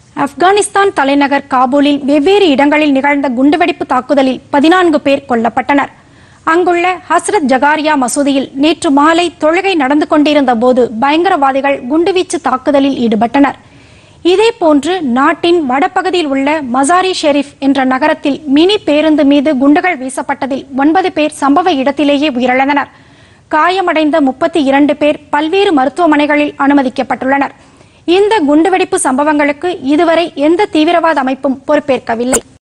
ஆப்கானிஸ்தான் தலைநகர் காபூலில் வெவ்வேறு இடங்களில் நிகழ்ந்த குண்டுவெடிப்பு தாக்குதலில் பதினான்கு பேர் கொல்லப்பட்டனர் அங்குள்ள ஹஸ்ரத் ஜகாரியா மசூதியில் நேற்று மாலை தொழுகை நடந்து கொண்டிருந்த போது பயங்கரவாதிகள் குண்டுவீச்சு தாக்குதலில் ஈடுபட்டனர் இதேபோன்று நாட்டின் வடபகுதியில் உள்ள மசாரி ஷெரீப் என்ற நகரத்தில் மினி பேருந்து மீது குண்டுகள் வீசப்பட்டதில் ஒன்பது பேர் சம்பவ இடத்திலேயே உயிரிழந்தனர் காயமடைந்த முப்பத்தி இரண்டு பேர் பல்வேறு மருத்துவமனைகளில் அனுமதிக்கப்பட்டுள்ளனர் இந்த குண்டுவெடிப்பு சம்பவங்களுக்கு இதுவரை எந்த தீவிரவாத அமைப்பும் பொறுப்பேற்கவில்லை